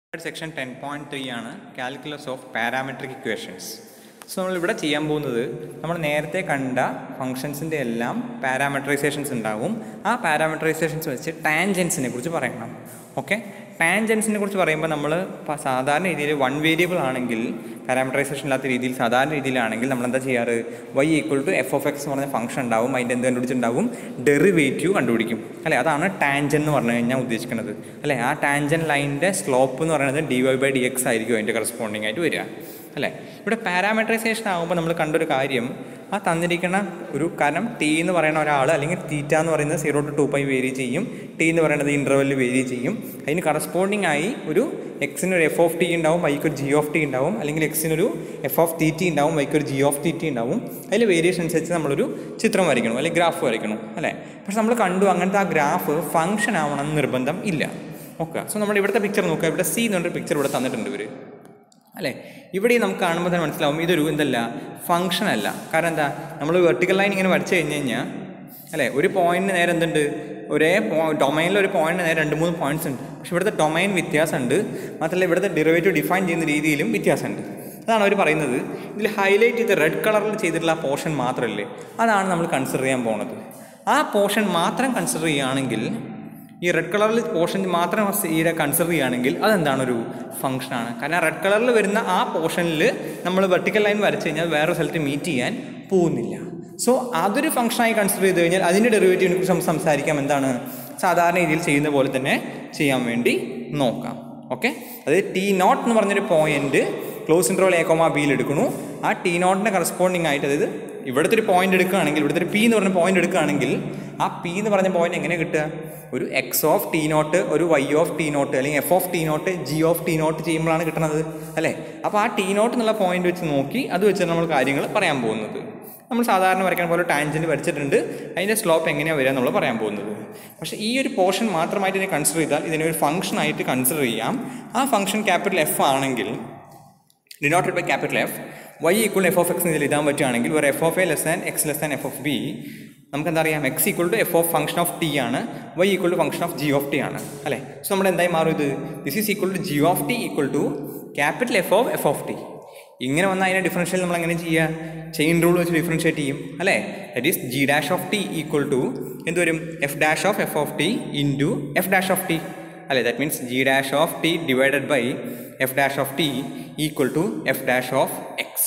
Section ten point three ആണ് calculus of parametric equations so നമ്മളിവിടെ ചെയ്യാൻ പോകുന്നത് നമ്മൾ നേരത്തെ കണ്ട ഫങ്ഷൻസിൻ്റെ എല്ലാം പാരാമെട്രൈസേഷൻസ് ഉണ്ടാവും ആ പാരാമെട്രൈസേഷൻസ് വെച്ച് ടാൻജൻസിനെ കുറിച്ച് പറയണം ഓക്കെ ടാൻജൻസിനെ കുറിച്ച് പറയുമ്പോൾ നമ്മൾ സാധാരണ രീതിയിൽ വൺ വേരിയബിൾ ആണെങ്കിൽ പാരാമെട്രൈസേഷൻ ഇല്ലാത്ത രീതിയിൽ സാധാരണ രീതിയിലാണെങ്കിൽ നമ്മൾ എന്താ ചെയ്യാറ് Y equal to F of X എന്ന് പറഞ്ഞ ഫംഗ്ഷൻ ഉണ്ടാവും അതിൻ്റെ എന്ത് കണ്ടുപിടിച്ചിട്ടുണ്ടാവും ഡെറിവേറ്റീവ് കണ്ടുപിടിക്കും അല്ലേ അതാണ് ടാൻജൻ എന്ന് പറഞ്ഞു കഴിഞ്ഞാൽ ഉദ്ദേശിക്കുന്നത് അല്ലേ ആ ടാൻജൻ ലൈനിൻ്റെ സ്ലോപ്പ് എന്ന് പറയുന്നത് D Y by D X ആയിരിക്കും അതിൻ്റെ കറസ്പോണ്ടിങ് ആയിട്ട് വരിക അല്ലേ ഇവിടെ പാരാമെട്രൈസേഷൻ ആകുമ്പോൾ നമ്മൾ കണ്ടൊരു കാര്യം ആ തന്നിരിക്കുന്ന ഒരു കാരണം ടി എന്ന് പറയുന്ന ഒരാൾ അല്ലെങ്കിൽ തീറ്റ എന്ന് പറയുന്നത് zero to two pi vary ചെയ്യും ടി എന്ന് പറയുന്നത് ഇൻ്റർവെല്ലിൽ വേരി ചെയ്യും അതിന് കറസ്പോണ്ടിങ് ആയി ഒരു എക്സിന് ഒരു എഫ് ഓഫ് ടി ഉണ്ടാവും വൈക്ക് ഒരു ജി ഓഫ് ടി ഉണ്ടാവും അല്ലെങ്കിൽ എക്സിനൊരു എഫ് ഓഫ് ടി ടി ഉണ്ടാവും വൈക്ക് ഒരു ജി ഓഫ് ടി ടി ഉണ്ടാവും അതിൽ വേരിയേഷൻ അനുസരിച്ച് നമ്മളൊരു ചിത്രം വരയ്ക്കണം അല്ലെങ്കിൽ ഗ്രാഫ് വരയ്ക്കണം അല്ലേ പക്ഷെ നമ്മൾ കണ്ടു അങ്ങനത്തെ ആ ഗ്രാഫ് ഫങ്ഷൻ ആവണം എന്ന് നിർബന്ധം ഇല്ല ഓക്കെ സോ നമ്മൾ ഇവിടുത്തെ പിക്ചർ നോക്കുക ഇവിടെ സി എന്ന് പറഞ്ഞൊരു പിക്ചർ ഇവിടെ തന്നിട്ടുണ്ട് ഇവർ അല്ലേ ഇവിടെ നമുക്ക് കാണുമ്പോൾ തന്നെ മനസ്സിലാവും ഇതൊരു എന്തല്ല ഫങ്ഷൻ അല്ല കാരണം എന്താ നമ്മൾ വെർട്ടിക്കൽ ലൈൻ ഇങ്ങനെ വരച്ച് കഴിഞ്ഞ് കഴിഞ്ഞാൽ അല്ലേ ഒരു പോയിന്റിന് നേരെ എന്തുണ്ട് ഒരേ ഡൊമൈനിൽ ഒരു പോയിന്റിന് നേരെ രണ്ട് മൂന്ന് പോയിന്റ്സ് ഉണ്ട് പക്ഷെ ഇവിടുത്തെ ഡൊമൈൻ വ്യത്യാസമുണ്ട് മാത്രമല്ല ഇവിടുത്തെ ഡെറിവേറ്റീവ് ഡിഫൈൻ ചെയ്യുന്ന രീതിയിലും വ്യത്യാസമുണ്ട് അതാണ് അവർ പറയുന്നത് ഇതിൽ ഹൈലൈറ്റ് ചെയ്ത് റെഡ് കളറിൽ ചെയ്തിട്ടുള്ള ആ പോർഷൻ മാത്രമല്ലേ അതാണ് നമ്മൾ കൺസിഡർ ചെയ്യാൻ പോകുന്നത് ആ പോർഷൻ മാത്രം കൺസിഡർ ചെയ്യുകയാണെങ്കിൽ ഈ റെഡ് കളറിൽ പോർഷൻ മാത്രം ഈടെ കൺസിഡർ ചെയ്യുകയാണെങ്കിൽ അതെന്താണ് ഒരു ഫംഗ്ഷനാണ് കാരണം റെഡ് കളറിൽ വരുന്ന ആ പോർഷനിൽ നമ്മൾ വെർട്ടിക്കൽ ലൈൻ വരച്ച് കഴിഞ്ഞാൽ വേറെ സ്ഥലത്ത് മീറ്റ് ചെയ്യാൻ പോകുന്നില്ല സോ അതൊരു ഫംഗ്ഷനായി കൺസിഡർ ചെയ്ത് കഴിഞ്ഞാൽ അതിൻ്റെ ഡെറിവേറ്റീവിനെ കുറിച്ച് നമുക്ക് സംസാരിക്കാം എന്താണ് സാധാരണ രീതിയിൽ ചെയ്യുന്ന പോലെ തന്നെ ചെയ്യാൻ വേണ്ടി നോക്കാം ഓക്കെ അതായത് ടി നോട്ട് എന്ന് പറഞ്ഞൊരു പോയിന്റ് ക്ലോസ് ഇൻട്രോൾ എ കോമ ബിയിൽ എടുക്കുന്നു ആ ടി നോട്ടിൻ്റെ കറസ്പോണ്ടിങ് ആയിട്ട് അതായത് ഇവിടുത്തെ ഒരു പോയിന്റ് എടുക്കുകയാണെങ്കിൽ ഇവിടുത്തെ ഒരു പി എന്ന് പറഞ്ഞ പോയിന്റ് എടുക്കുകയാണെങ്കിൽ ആ പി എന്ന് പറഞ്ഞ പോയിന്റ് എങ്ങനെ കിട്ടുക ഒരു എക്സ് ഓഫ് ടി നോട്ട് ഒരു വൈ ഓഫ് ടി നോട്ട് അല്ലെങ്കിൽ F of T nought G of T nought ചെയ്യുമ്പോഴാണ് കിട്ടുന്നത് അല്ലേ അപ്പോൾ ആ ടി നോട്ട് എന്നുള്ള പോയിന്റ് വെച്ച് നോക്കി അത് വെച്ച് നമ്മൾ കാര്യങ്ങൾ പറയാൻ പോകുന്നത് നമ്മൾ സാധാരണ വരയ്ക്കാൻ പോലെ ടാൻജൻറ്റ് വരച്ചിട്ടുണ്ട് അതിൻ്റെ സ്ലോപ്പ് എങ്ങനെയാണ് വരിക നമ്മൾ പറയാൻ പോകുന്നത് പക്ഷേ ഈ ഒരു പോർഷൻ മാത്രമായിട്ട് ഇതിനെ കൺസിഡർ ചെയ്താൽ ഇതിനെ ഒരു ഫംഗ്ഷൻ ആയിട്ട് കൺസിഡർ ചെയ്യാം ആ ഫംഗ്ഷൻ ക്യാപിറ്റൽ എഫ് ആണെങ്കിൽ denoted by capital F Y equal F of X ഇതിൽ എഴുതാൻ പറ്റുകയാണെങ്കിൽ ഒരു F of A less than X less than F of B നമുക്ക് എന്താ അറിയാം X equal to F of function of T ആണ് Y equal to function of G of T ആണ് അല്ലേ സോ നമ്മൾ എന്തായി മാറും ഇത് this is equal to G of T equal to capital F of F of T ഇങ്ങനെ വന്നാൽ അതിനെ ഡിഫറൻഷ്യൽ നമ്മൾ എങ്ങനെ ചെയ്യുക ചെയിൻ റൂൾ വെച്ച് ഡിഫറൻഷ്യേറ്റ് ചെയ്യും അല്ലേ that is G dash of T equal to എന്ത് വരും F dash of F of T into F dash of T അല്ലേ that means G dash of T divided by F dash of T equal to F dash of X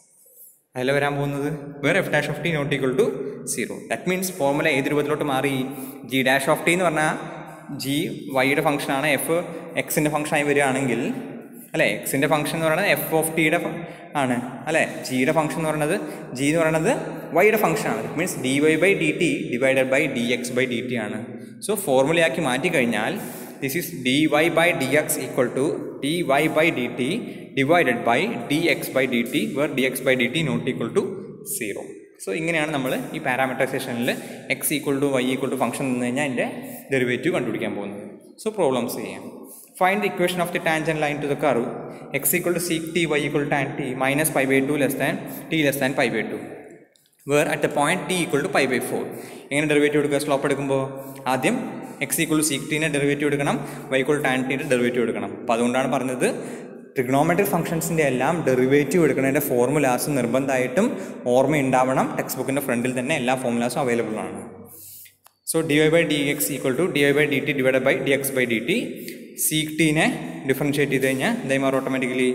അതിൽ വരാൻ പോകുന്നത് വേറെ F dash of T not equal to zero that means formula ഏത് രൂപത്തിലോട്ട് മാറി G dash of T എന്ന് പറഞ്ഞാൽ G വൈയുടെ ഫംഗ്ഷനാണ് എഫ് എക്സിൻ്റെ ഫംഗ്ഷനായി വരികയാണെങ്കിൽ അല്ലേ എക്സിൻ്റെ ഫംഗ്ഷൻ എന്ന് പറയുന്നത് എഫ് ഓഫ് ടിയുടെ ആണ് അല്ലേ ജിയുടെ ഫംഗ്ഷൻ എന്ന് പറയുന്നത് ജി എന്ന് പറയുന്നത് വൈയുടെ ഫംഗ്ഷനാണ് means D Y by D T divided by D X by D T ആണ് സോ ഫോർമുലയാക്കി മാറ്റി കഴിഞ്ഞാൽ this is dy by dx equal to dy by dt divided by dx by dt where dx by dt not equal to 0 so ഇങ്ങനെയാണ് നമ്മൾ ഈ പാരാമെട്രൈസേഷനിൽ X equal to Y equal to function എന്ന് കഴിഞ്ഞാൽ അതിൻ്റെ ഡെറിവേറ്റീവ് കണ്ടുപിടിക്കാൻ പോകുന്നത് so problems ചെയ്യാം find the equation of the tangent line to the curve X equal to sec T Y equal tan T minus five by two less than T less than five by two where at a point T equal to five by four എങ്ങനെ derivative എടുക്കുക slope എടുക്കുമ്പോൾ ആദ്യം x equal to sec ടീനെ derivative എടുക്കണം y equal tan ടീൻ്റെ derivative എടുക്കണം അപ്പോൾ അതുകൊണ്ടാണ് പറഞ്ഞത് ട്രിഗ്നോമെട്രിക് ഫംഗ്ഷൻസിൻ്റെ എല്ലാം ഡെറിവേറ്റീവ് എടുക്കുന്നതിൻ്റെ ഫോർമുലാസ് നിർബന്ധമായിട്ടും ഓർമ്മ ഉണ്ടാവണം ടെക്സ്റ്റ് ബുക്കിൻ്റെ ഫ്രണ്ടിൽ തന്നെ എല്ലാ ഫോർമുലാസും അവൈലബിൾ ആണ് so d Y by D x equal to d Y by D t divide by D X by D t sec ടീനെ ഡിഫറൻഷ്യേറ്റ് ചെയ്ത് കഴിഞ്ഞാൽ എന്തായി മാറും ഓട്ടോമാറ്റിക്കലി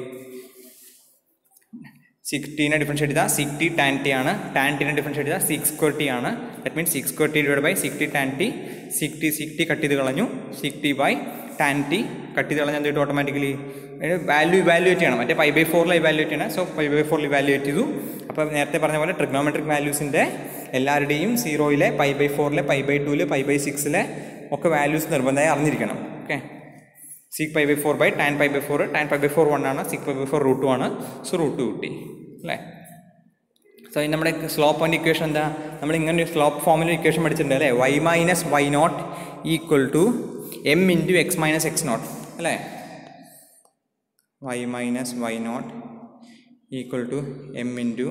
സിക്സ് ടീനെ ഡിഫറൻഷ്യേറ്റ് ചെയ്താൽ സിക് ടി ടാൻ ടി ആണ് ടാൻ ടീനെ ഡിഫറൻഷ്യേറ്റ് ചെയ്താൽ സിക്സ് സ്ക്വയർ ടി ആണ് that means sec square t divide by sec t tan t sec t sec t cut ചെയ്ത് കളഞ്ഞു സിക് t by tan t cut ചെയ്ത് കളഞ്ഞാൽ എന്ത് ഓട്ടോമാറ്റിക്കലി വാല്യൂ ഇവാലുവേറ്റ് ചെയ്യണം മറ്റേ ഫൈവ് ബൈ ഫോറിൽ ഇവാലുവേറ്റ് ചെയ്യണം സോ ഫൈവ് ബൈ ഫോറിൽ ഇവാലുവേറ്റ് ചെയ്തു അപ്പോൾ നേരത്തെ പറഞ്ഞ പോലെ ട്രിഗ്നോമെട്രിക് വാല്യൂസിൻ്റെ എല്ലാവരുടെയും സീറോയിലെ പൈ ബൈ ഫോറിലെ പൈ ബൈ ടൂവിലെ പൈ ബൈ സിക്സിലെ ഒക്കെ വാല്യൂസ് നിർബന്ധമായി അറിഞ്ഞിരിക്കണം okay sec pi by four by tan pi by four tan pi by four one ആണ് sec pi by four root ആണ് സോ റൂട്ട് കിട്ടി അല്ലേ സോ നമ്മുടെ സ്ലോപ്പ് പോയിന്റ് ഇക്വേഷൻ എന്താ നമ്മൾ ഇങ്ങനെ ഒരു സ്ലോപ്പ് ഫോമിൽ ഇക്വേഷൻ പഠിച്ചിട്ടുണ്ട് അല്ലേ y minus y nought equal to m into x minus x nought അല്ലേ y minus y nought equal to m into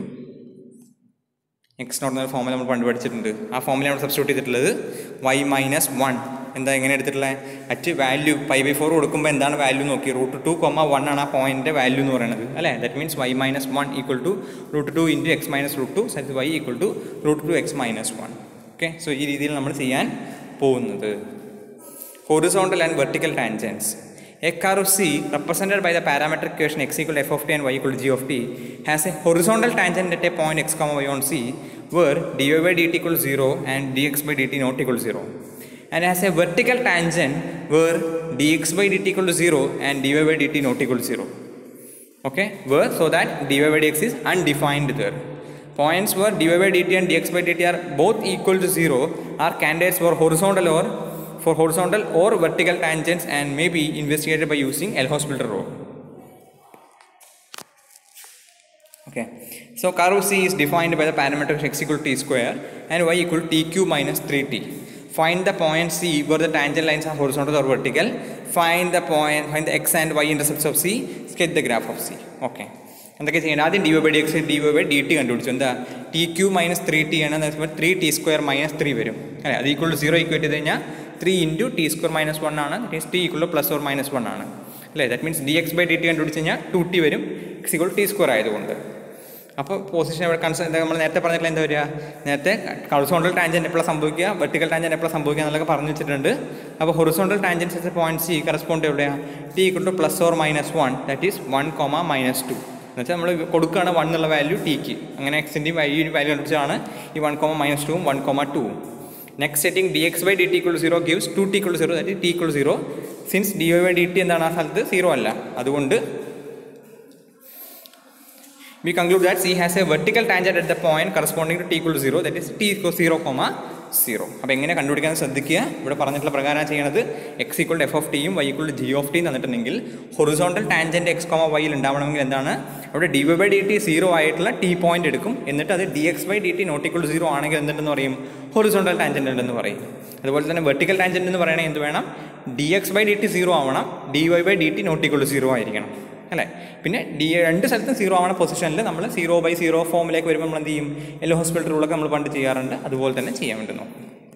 x nought എന്ന ഫോമിൽ നമ്മൾ പണ്ട് പഠിച്ചിട്ടുണ്ട് ആ ഫോമിൽ നമ്മൾ സബ്സ്റ്റിറ്റ്യൂട്ട് ചെയ്തിട്ടുള്ളത് വൈ മൈനസ് വൺ എന്താ എങ്ങനെ എടുത്തിട്ടുള്ളത് at value pi by four കൊടുക്കുമ്പോൾ എന്താണ് വാല്യൂ നോക്കി റൂട്ട് ടു കൊമ്മ വൺ ആണ് ആ പോയിന്റിൻ്റെ വാല്യൂ എന്ന് പറയുന്നത് അല്ലേ that means y minus one equal to root two into x minus root two size y equal to root two x minus one okay so ഈ രീതിയിൽ നമ്മൾ ചെയ്യാൻ പോകുന്നത് horizontal and vertical tangents. A curve C represented by the parametric equation x equal to f of t and y equal to g of t has a horizontal tangent at a point x comma y on C where dy by dt equals 0 and dx by dt not equal to 0 and has a vertical tangent where dx by dt equal to 0 and dy by dt not equal to 0 okay where so that dy by dx is undefined there points where dy by dt and dx by dt are both equal to 0 are candidates for horizontal or for horizontal or vertical tangents and may be investigated by using L-Hospital rule. Okay, so curve C is defined by the parameter x equal to t square and y equal to tq minus 3t. Find the point C where the tangent lines are horizontal or vertical. Find the point, find the x and y intercepts of C. Sketch the graph of C. Okay. എന്തൊക്കെ ചെയ്യേണ്ടത് ആദ്യം d Y by D x d Y by D t കണ്ടുപിടിച്ചു എന്താ t cube minus three t ആണ് three t square minus three വരും അല്ലേ അത് equal to zero equate ചെയ്ത് കഴിഞ്ഞാൽ three into t square minus one ആണ് means t equal to plus or minus one ആണ് അല്ലേ that means d X by D t കണ്ടുപിടിച്ച് കഴിഞ്ഞാൽ ടു ടി വരും എക്സ് ഈക്വൾ ടി സ്ക്വയർ ആയതുകൊണ്ട് അപ്പോൾ പൊസിഷൻ ഇവിടെ കൺസ എന്താ നമ്മൾ നേരത്തെ പറഞ്ഞിട്ടില്ല എന്താ വരിക നേരത്തെ ഹൊറിസോണ്ടൽ ടാൻജൻറ്റ് എപ്പോഴാണ് സംഭവിക്കുക വെർട്ടിക്കൽ ടാൻജൻറ്റ് എപ്പോഴാണ് സംഭവിക്കുക എന്നൊക്കെ പറഞ്ഞു വെച്ചിട്ടുണ്ട് അപ്പോൾ horizontal tangents point c correspond എവിടെയാണ് t equal to plus or minus one that is one comma minus two എന്നുവെച്ചാൽ നമ്മൾ കൊടുക്കുകയാണ് വൺ എന്നുള്ള വാല്യൂ ടിക്ക് അങ്ങനെ എക്സിൻ്റെയും വാല്യൂ വാല്യൂ കണ്ടുപിടിച്ചാണ് ഈ വൺ കോമ മൈനസ് ടൂവും വൺ കോമ ടൂവും next setting d X by D t equal zero gives two t equal zero that t equal zero since d Y by D t എന്താണ് ആ സ്ഥലത്ത് zero അല്ല അതുകൊണ്ട് we conclude that C has a vertical tangent at the point corresponding to t equal to 0 that is t equal 0 comma 0 അപ്പോൾ എങ്ങനെ കണ്ടുപിടിക്കാൻ ശ്രദ്ധിക്കുക ഇവിടെ പറഞ്ഞിട്ടുള്ള പ്രകാരം ചെയ്യണത് x equal to F of ടിയും y equal to G of ടിയും തന്നിട്ടുണ്ടെങ്കിൽ ഹൊറിസോണ്ടൽ ടാൻജൻറ്റ് എക്സ് കോമ വൈയിൽ ഉണ്ടാവണമെങ്കിൽ എന്താണ് അവിടെ d Y by D t zero ആയിട്ടുള്ള ടി പോയിന്റ് എടുക്കും എന്നിട്ട് അത് d X by D t not equal zero ആണെങ്കിൽ എന്തുണ്ടെന്ന് പറയും ഹൊറിസോണ്ടൽ ടാൻജൻറ്റ് ഉണ്ടെന്ന് പറയും അതുപോലെ തന്നെ വെർട്ടിക്കൽ ടാൻജൻറ്റ് എന്ന് പറയണമെങ്കിൽ എന്ത് വേണം d X by D t zero ആവണം d Y by D t not equal zero ആയിരിക്കണം അല്ലേ പിന്നെ ഡി രണ്ട് സ്ഥലത്തും സീറോ ആവണ പൊസിഷനിൽ നമ്മൾ സീറോ ബൈ സീറോ ഫോമിലേക്ക് വരുമ്പോൾ നമ്മൾ എന്ത് ചെയ്യും എല്ലോ ഹോസ്പിറ്റൽ റൂളൊക്കെ നമ്മൾ പണ്ട് ചെയ്യാറുണ്ട് അതുപോലെ തന്നെ ചെയ്യാൻ വേണ്ടി നോക്കും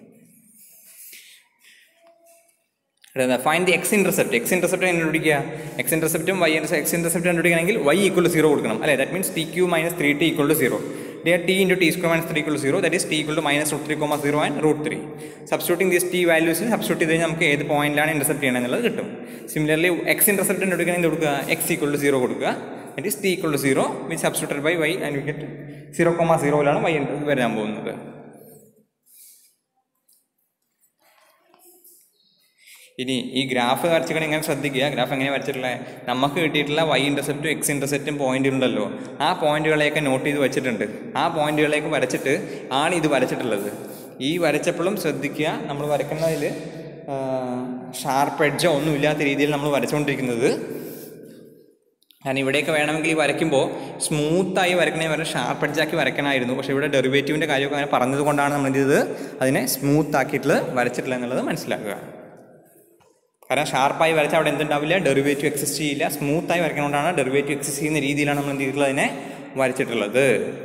find the x intercept x intercept കണ്ടുപിടിക്കുക എക്സ് ഇൻ്റർസെപ്റ്റും വൈ എക്സ് ഇൻ്റർസെപ്റ്റ് കണ്ടുപിടിക്കണമെങ്കിൽ വൈ ഈക്വൽ ടു സീറോ കൊടുക്കണം അല്ലേ that means t cube minus three t equal to zero There t into t square minus 3 equal to 0 that is t equal to minus root 3 comma 0 and root 3. Substituting these t values substitute ചെയ്ത് കഴിഞ്ഞാൽ നമുക്ക് ഏത് പോയിന്റിലാണ് intercept ചെയ്യണം എന്നുള്ളത് കിട്ടും similarly X intercept എടുക്കണമെങ്കിൽ കൊടുക്കുക x equal to zero കൊടുക്കുക that is t equal to zero which substituted by y and we get zero comma സീറോയിലാണ് വൈ വരാൻ പോകുന്നത് ഇനി ഈ ഗ്രാഫ് വരച്ചിട്ട് ഇങ്ങനെ ശ്രദ്ധിക്കുക ഗ്രാഫ് എങ്ങനെ വരച്ചിട്ടുള്ളത് നമുക്ക് കിട്ടിയിട്ടുള്ള വൈ ഇൻ്റർസെപ്റ്റും എക്സ് ഇൻ്റർസെപ്റ്റും പോയിന്റ് ഉണ്ടല്ലോ ആ പോയിന്റുകളെയൊക്കെ നോട്ട് ചെയ്ത് വെച്ചിട്ടുണ്ട് ആ പോയിന്റുകളേക്ക് വരച്ചിട്ട് ആണ് ഇത് വരച്ചിട്ടുള്ളത് ഈ വരച്ചപ്പോഴും ശ്രദ്ധിക്കുക നമ്മൾ വരക്കുന്നതിൽ ഷാർപ്പ് എഡ്ജോ ഒന്നും ഇല്ലാത്ത രീതിയിൽ നമ്മൾ വരച്ചുകൊണ്ടിരിക്കുന്നത് കാരണം ഇവിടെയൊക്കെ വേണമെങ്കിൽ ഈ വരയ്ക്കുമ്പോൾ സ്മൂത്തായി വരക്കണേ വരെ ഷാർപ്പ് എഡ്ജാക്കി വരയ്ക്കണമായിരുന്നു പക്ഷേ ഇവിടെ ഡെറിവേറ്റീവിൻ്റെ കാര്യമൊക്കെ അങ്ങനെ പറഞ്ഞത് കൊണ്ടാണ് നമ്മൾ എന്ത് ചെയ്തത് അതിനെ സ്മൂത്ത് ആക്കിയിട്ടുള്ളത് വരച്ചിട്ടില്ല എന്നുള്ളത് മനസ്സിലാക്കുക കാരണം ഷാർപ്പായി വരച്ചാൽ അവിടെ എന്തുണ്ടാവില്ല ഡെറിവേറ്റീവ് എക്സിസ്റ്റ് ചെയ്യില്ല സ്മൂത്തായി വരയ്ക്കണോണ്ടാണ് ഡെറിവേറ്റീവ് എക്സിസ്റ്റ് ചെയ്യുന്ന രീതിയിലാണ് നമ്മൾ എന്ത് ചെയ്തിട്ടുള്ളത് അതിനെ വരച്ചിട്ടുള്ളത്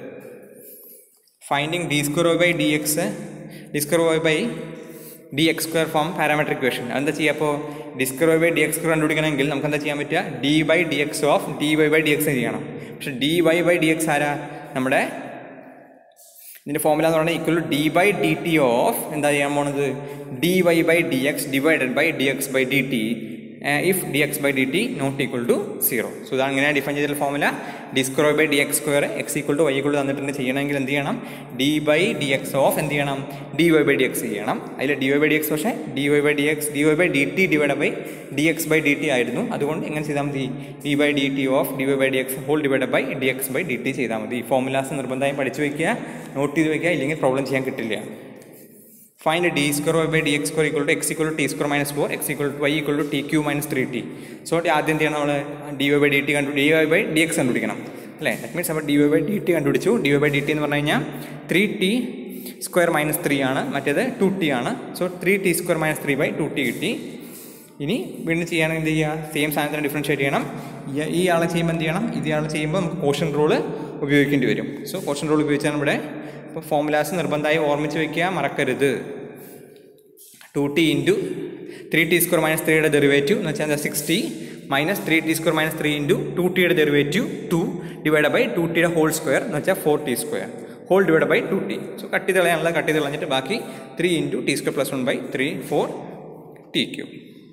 finding d square by D x d square by D x square form parametric equation എന്താ ചെയ്യുക അപ്പോൾ d square by D x square കണ്ടുപിടിക്കണമെങ്കിൽ നമുക്ക് എന്താ ചെയ്യാൻ പറ്റുക d by D x of d Y by D x ചെയ്യണം പക്ഷേ d Y by D x ആരാ നമ്മുടെ ഇതിൻ്റെ ഫോമുല എന്ന് പറയുന്നത് equal to d by D t of എന്താ ചെയ്യാൻ പോണത് d Y by D x divided by D X by D t if d X by D t not equal to zero so ഇതാണ് ഇങ്ങനെ define ചെയ്തിട്ടുള്ള formula d square by D x square x equal to y equal തന്നിട്ടുണ്ട് ചെയ്യണമെങ്കിൽ എന്ത് ചെയ്യണം d by D x of എന്ത് ചെയ്യണം d Y by D x ചെയ്യണം അതിൽ d Y by D x പക്ഷേ d Y by D x d Y by D t divide by D X by D t ആയിരുന്നു അതുകൊണ്ട് എങ്ങനെ ചെയ്താൽ മതി d by D t of d Y by D x whole divide by D X by D t ചെയ്താൽ മതി formulas നിർബന്ധമായും പഠിച്ചു വയ്ക്കുക നോട്ട് ചെയ്ത് വയ്ക്കുക ഇല്ലെങ്കിൽ പ്രോബ്ലം ചെയ്യാൻ കിട്ടില്ല find d square by D x square equal to x equal to t square minus four x equal to y equal to t cube minus three t so ആദ്യം എന്ത് ചെയ്യണം നമ്മൾ d Y by D t കണ്ടു d Y by D x കണ്ടുപിടിക്കണം അല്ലേ that means അപ്പോൾ d Y by D t കണ്ടുപിടിച്ചു d Y by D t എന്ന് പറഞ്ഞു കഴിഞ്ഞാൽ three t square minus three ആണ് മറ്റേത് ടു ടി ആണ് so three t square minus three by two t കിട്ടി ഇനി വീണ്ടും ചെയ്യുകയാണെങ്കിൽ എന്ത് ചെയ്യുക സെയിം സാധനത്തിന് ഡിഫറൻഷ്യേറ്റ് ചെയ്യണം ഈ- ഈ ആളെ ചെയ്യുമ്പോൾ എന്ത് ചെയ്യണം ഇയാൾ ചെയ്യുമ്പോൾ നമുക്ക് കോഷൻ റൂള് ഉപയോഗിക്കേണ്ടി വരും സോ കോഷൻ റൂൾ ഉപയോഗിച്ചാണ് ഇവിടെ ഇപ്പോൾ ഫോമുലാസ് നിർബന്ധമായി ഓർമ്മിച്ച് വയ്ക്കുക മറക്കരുത് two t into three t square minus ത്രീയുടെ ഡെറിവേറ്റീവ് എന്ന് വെച്ചാൽ six t minus three t square minus three into two ടിയുടെ derivative two divide by two ടിയുടെ ഹോൾ സ്ക്വയർ എന്ന് വെച്ചാൽ four t square whole divide by two t so cut ചെയ്ത് കളയാനുള്ള cut ചെയ്ത് കളഞ്ഞിട്ട് ബാക്കി three into t square plus one by three four t cube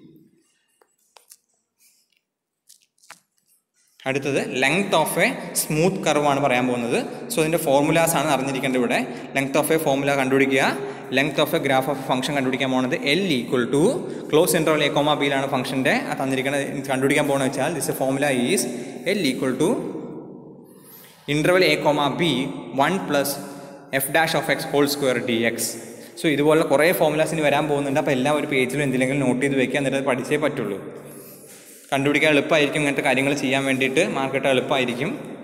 അടുത്തത് ലെങ്ത് ഓഫ് എ സ്മൂത്ത് കർവാണ് പറയാൻ പോകുന്നത് സോ ഇതിൻ്റെ ഫോർമുലാസ് ആണ് അറിഞ്ഞിരിക്കേണ്ടത് ഇവിടെ ലെങ്ത് ഓഫ് എ ഫോർമുല കണ്ടുപിടിക്കുക length of a graph of function കണ്ടുപിടിക്കാൻ പോകുന്നത് l equal to close ഇൻട്രോൾ A comma ബിയിലാണ് ഫംഗ്ഷൻ്റെ തന്നിരിക്കുന്നത് കണ്ടുപിടിക്കാൻ പോകുന്നത് വെച്ചാൽ this formula is l equal to interval a comma b one plus f dash of x whole square d x so ഇതുപോലുള്ള കുറേ ഫോർമുലാസിന് വരാൻ പോകുന്നുണ്ട് അപ്പോൾ എല്ലാം ഒരു പേജിലും എന്തിലെങ്കിലും നോട്ട് ചെയ്ത് വെക്കുക എന്നിട്ട് അത് പഠിച്ചേ പറ്റുള്ളൂ കണ്ടുപിടിക്കാൻ എളുപ്പമായിരിക്കും ഇങ്ങനത്തെ കാര്യങ്ങൾ ചെയ്യാൻ വേണ്ടിയിട്ട് മാർക്കറ്റ് എളുപ്പമായിരിക്കും